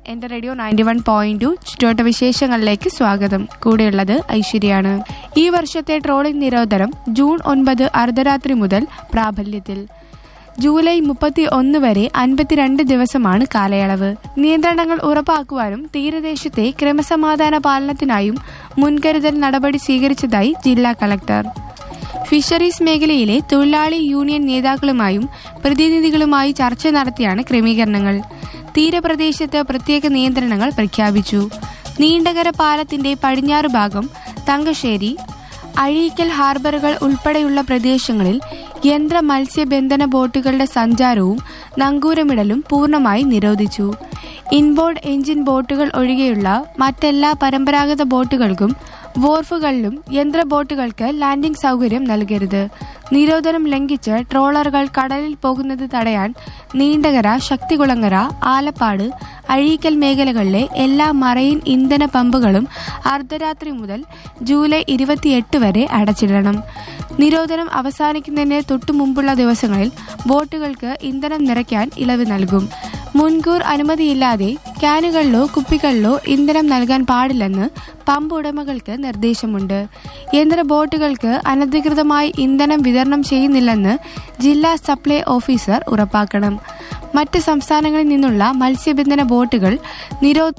എന്റെ radio ninety one point two ചുറ്റോട്ട വിശേഷങ്ങളിലേക്ക് സ്വാഗതം കൂടെയുള്ളത് ഐശ്വര്യാണ് ഈ വർഷത്തെ ട്രോളിംഗ് നിരോധനം ജൂൺ ഒൻപത് അർദ്ധരാത്രി മുതൽ പ്രാബല്യത്തിൽ ജൂലൈ മുപ്പത്തി ഒന്ന് വരെ അൻപത്തിരണ്ട് ദിവസമാണ് കാലയളവ് നിയന്ത്രണങ്ങൾ ഉറപ്പാക്കുവാനും തീരദേശത്തെ ക്രമസമാധാന പാലനത്തിനായും മുൻകരുതൽ നടപടി സ്വീകരിച്ചതായി ജില്ലാ കളക്ടർ ഫിഷറീസ് മേഖലയിലെ തൊഴിലാളി യൂണിയൻ നേതാക്കളുമായും പ്രതിനിധികളുമായി ചർച്ച നടത്തിയാണ് ക്രമീകരണങ്ങൾ തീരപ്രദേശത്ത് പ്രത്യേക നിയന്ത്രണങ്ങൾ പ്രഖ്യാപിച്ചു നീണ്ടകര പാലത്തിന്റെ പടിഞ്ഞാറ് ഭാഗം തങ്കശ്ശേരി അഴീക്കൽ ഹാർബറുകൾ ഉൾപ്പെടെയുള്ള പ്രദേശങ്ങളിൽ യന്ത്ര മത്സ്യബന്ധന ബോട്ടുകളുടെ സഞ്ചാരവും നങ്കൂരമിടലും പൂർണ്ണമായി നിരോധിച്ചു ഇൻബോർഡ് എഞ്ചിൻ ബോട്ടുകൾ ഒഴികെയുള്ള മറ്റെല്ലാ പരമ്പരാഗത ബോട്ടുകൾക്കും വോർഫുകളിലും യന്ത്ര ബോട്ടുകൾക്ക് ലാൻഡിംഗ് സൗകര്യം നൽകരുത് നിരോധനം ലംഘിച്ച് ട്രോളറുകൾ കടലിൽ പോകുന്നത് തടയാൻ നീണ്ടകര ശക്തികുളങ്ങര ആലപ്പാട് അഴീക്കൽ മേഖലകളിലെ എല്ലാ മറൈൻ ഇന്ധന പമ്പുകളും അർദ്ധരാത്രി മുതൽ ജൂലൈ ഇരുപത്തിയെട്ട് വരെ അടച്ചിടണം നിരോധനം അവസാനിക്കുന്നതിന് തൊട്ടു മുമ്പുള്ള ദിവസങ്ങളിൽ ബോട്ടുകൾക്ക് ഇന്ധനം നിറയ്ക്കാൻ ഇളവ് നൽകും മുൻകൂർ അനുമതിയില്ലാതെ ക്യാനുകളിലോ കുപ്പികളിലോ ഇന്ധനം നൽകാൻ പാടില്ലെന്ന് പമ്പ് ഉടമകൾക്ക് നിർദ്ദേശമുണ്ട് യന്ത്ര ബോട്ടുകൾക്ക് അനധികൃതമായി ഇന്ധനം വിതരണം ചെയ്യുന്നില്ലെന്ന് ജില്ലാ സപ്ലൈ ഓഫീസർ ഉറപ്പാക്കണം മറ്റ് സംസ്ഥാനങ്ങളിൽ നിന്നുള്ള മത്സ്യബന്ധന ബോട്ടുകൾ നിരോ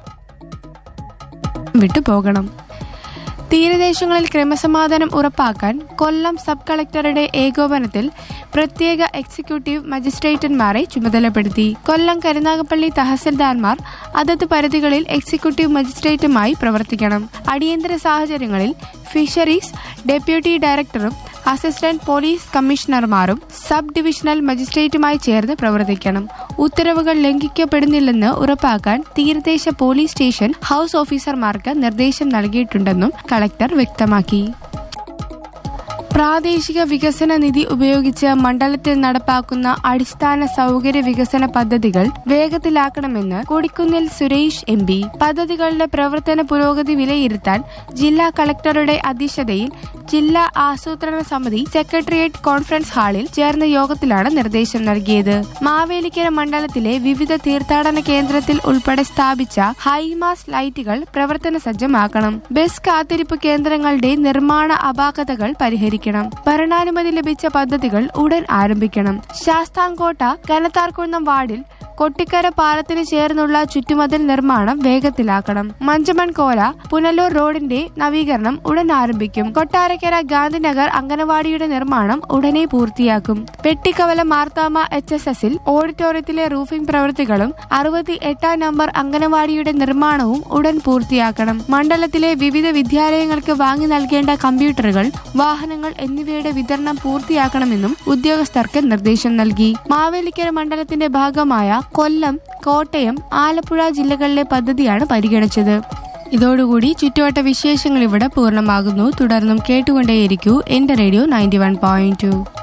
വിട്ടുപോകണം തീരദേശങ്ങളിൽ ക്രമസമാധാനം ഉറപ്പാക്കാൻ കൊല്ലം സബ് കളക്ടറുടെ ഏകോപനത്തിൽ പ്രത്യേക എക്സിക്യൂട്ടീവ് മജിസ്ട്രേറ്റന്മാരെ ചുമതലപ്പെടുത്തി കൊല്ലം കരുനാഗപ്പള്ളി തഹസിൽദാർമാർ അതത് പരിധികളിൽ എക്സിക്യൂട്ടീവ് മജിസ്ട്രേറ്റുമായി പ്രവർത്തിക്കണം അടിയന്തര സാഹചര്യങ്ങളിൽ ഫിഷറീസ് ഡെപ്യൂട്ടി ഡയറക്ടറും അസിസ്റ്റന്റ് പോലീസ് കമ്മീഷണർമാരും സബ് ഡിവിഷണൽ മജിസ്ട്രേറ്റുമായി ചേർന്ന് പ്രവർത്തിക്കണം ഉത്തരവുകൾ ലംഘിക്കപ്പെടുന്നില്ലെന്ന് ഉറപ്പാക്കാൻ തീരദേശ പോലീസ് സ്റ്റേഷൻ ഹൌസ് ഓഫീസർമാർക്ക് നിർദ്ദേശം നൽകിയിട്ടുണ്ടെന്നും കളക്ടർ വ്യക്തമാക്കി പ്രാദേശിക വികസന നിധി ഉപയോഗിച്ച് മണ്ഡലത്തിൽ നടപ്പാക്കുന്ന അടിസ്ഥാന സൗകര്യ വികസന പദ്ധതികൾ വേഗത്തിലാക്കണമെന്ന് കൊടിക്കുന്നിൽ സുരേഷ് എം പി പദ്ധതികളുടെ പ്രവർത്തന പുരോഗതി വിലയിരുത്താൻ ജില്ലാ കളക്ടറുടെ അധ്യക്ഷതയിൽ ജില്ലാ ആസൂത്രണ സമിതി സെക്രട്ടേറിയറ്റ് കോൺഫറൻസ് ഹാളിൽ ചേർന്ന യോഗത്തിലാണ് നിർദ്ദേശം നൽകിയത് മാവേലിക്കര മണ്ഡലത്തിലെ വിവിധ തീർത്ഥാടന കേന്ദ്രത്തിൽ ഉൾപ്പെടെ സ്ഥാപിച്ച ഹൈമാസ് ലൈറ്റുകൾ പ്രവർത്തന സജ്ജമാക്കണം ബസ് കാത്തിരിപ്പ് കേന്ദ്രങ്ങളുടെ നിർമ്മാണ അപാകതകൾ പരിഹരിക്കണം ഭരണാനുമതി ലഭിച്ച പദ്ധതികൾ ഉടൻ ആരംഭിക്കണം ശാസ്താംകോട്ട കനത്താർകുന്നം വാർഡിൽ കൊട്ടിക്കര പാലത്തിന് ചേർന്നുള്ള ചുറ്റുമതിൽ നിർമ്മാണം വേഗത്തിലാക്കണം മഞ്ചമൺ കോല പുനലൂർ റോഡിന്റെ നവീകരണം ഉടൻ ആരംഭിക്കും കൊട്ടാരക്കര ഗാന്ധിനഗർ അംഗനവാടിയുടെ നിർമ്മാണം ഉടനെ പൂർത്തിയാക്കും വെട്ടിക്കവല മാർത്താമ എച്ച് എസ് എസിൽ ഓഡിറ്റോറിയത്തിലെ റൂഫിംഗ് പ്രവൃത്തികളും അറുപത്തി എട്ടാം നമ്പർ അംഗനവാടിയുടെ നിർമ്മാണവും ഉടൻ പൂർത്തിയാക്കണം മണ്ഡലത്തിലെ വിവിധ വിദ്യാലയങ്ങൾക്ക് വാങ്ങി നൽകേണ്ട കമ്പ്യൂട്ടറുകൾ വാഹനങ്ങൾ എന്നിവയുടെ വിതരണം പൂർത്തിയാക്കണമെന്നും ഉദ്യോഗസ്ഥർക്ക് നിർദ്ദേശം നൽകി മാവേലിക്കര മണ്ഡലത്തിന്റെ ഭാഗമായ കൊല്ലം കോട്ടയം ആലപ്പുഴ ജില്ലകളിലെ പദ്ധതിയാണ് പരിഗണിച്ചത് ഇതോടുകൂടി ചുറ്റുവട്ട വിശേഷങ്ങൾ ഇവിടെ പൂർണ്ണമാകുന്നു തുടർന്നും കേട്ടുകൊണ്ടേയിരിക്കൂ എന്റെ radio ninety one point to